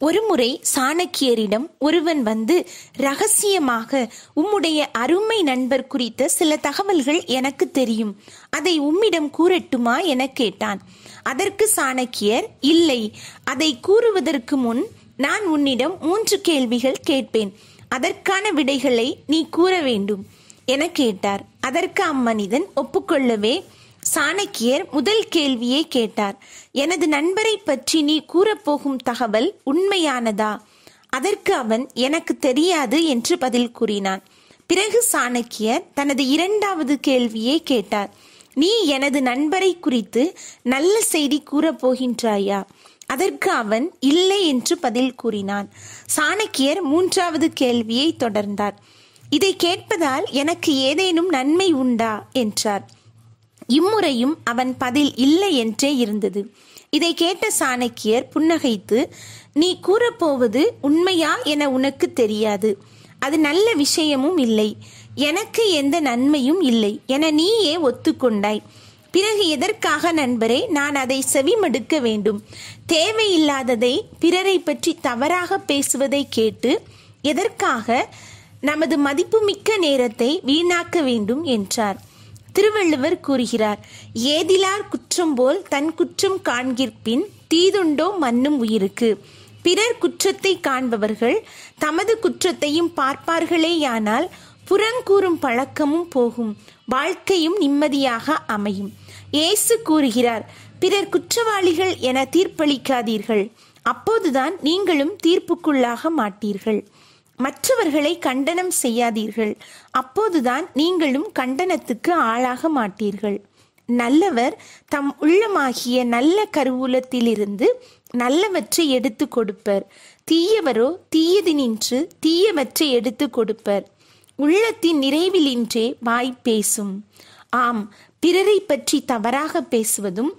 ஒருமுறை சாணக்கியரிடம் ஒருவன் வந்து ரகசியமாக உம்முடைய அருமை நண்பர் குறித்த சில தகவல்கள் எனக்கு தெரியும் அதை உம்மிடம் கூறட்டுமா என கேட்டான் அதற்கு சாணக்கியர் இல்லை அதை கூறுவதற்கு முன் நான் உன்னிடம் மூன்று கேள்விகள் கேட்பேன் அதற்கான விடைகளை நீ கூற வேண்டும் என கேட்டார் அதற்கு அம்மனிதன் ஒப்புக்கொள்ளவே சாணக்கியர் முதல் கேள்வியை கேட்டார் எனது நண்பரை பற்றி நீ கூறப்போகும் தகவல் உண்மையானதா அதற்கு அவன் எனக்கு தெரியாது என்று பதில் கூறினான் பிறகு சாணக்கியர் தனது இரண்டாவது கேள்வியை கேட்டார் நீ எனது நண்பரை குறித்து நல்ல செய்தி கூறப் போகின்றாயா அதற்கு அவன் இல்லை என்று பதில் கூறினான் சாணக்கியர் மூன்றாவது கேள்வியை தொடர்ந்தார் இதை கேட்பதால் எனக்கு ஏதேனும் நன்மை உண்டா என்றார் இம்முறையும் அவன் பதில் இல்லை என்றே இருந்தது இதை கேட்ட சாணக்கியர் புன்னகைத்து நீ கூறப்போவது உண்மையா என உனக்கு தெரியாது அது நல்ல விஷயமும் இல்லை எனக்கு எந்த நன்மையும் இல்லை என நீயே ஒத்துக்கொண்டாய் பிறகு எதற்காக நண்பரே நான் அதை செவிமடுக்க வேண்டும் தேவையில்லாததை பிறரை பற்றி தவறாக பேசுவதை கேட்டு எதற்காக நமது மதிப்புமிக்க நேரத்தை வீணாக்க வேண்டும் என்றார் திருவள்ளுவர் கூறுகிறார் ஏதிலார் குற்றம் போல் தன் குற்றம் காண்கிற்பின் தீதுண்டோ மன்னும் உயிருக்கு பிறர் குற்றத்தை காண்பவர்கள் தமது குற்றத்தையும் பார்ப்பார்களேயானால் புறங்கூறும் பழக்கமும் போகும் வாழ்க்கையும் நிம்மதியாக அமையும் இயேசு கூறுகிறார் பிறர் குற்றவாளிகள் என தீர்ப்பளிக்காதீர்கள் அப்போதுதான் நீங்களும் தீர்ப்புக்குள்ளாக மாட்டீர்கள் மற்றவர்களை கண்டனம் செய்யாதீர்கள் அப்போதுதான் நீங்களும் கண்டனத்துக்கு ஆளாக மாட்டீர்கள் நல்லவர் தம் உள்ளமாகிய நல்ல கருவூலத்திலிருந்து நல்லவற்றை எடுத்து கொடுப்பர் தீயவரோ தீயது நின்று தீயவற்றை எடுத்து கொடுப்பர் உள்ளத்தின் நிறைவிலின்றே வாய் பேசும் ஆம் பிறரை பற்றி தவறாக பேசுவதும்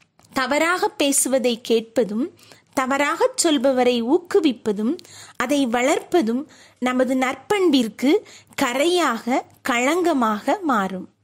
தவறாக பேசுவதை கேட்பதும் தவறாகச் சொல்பவரை ஊக்குவிப்பதும் அதை வளர்ப்பதும் நமது நற்பண்பிற்கு கரையாக களங்கமாக மாறும்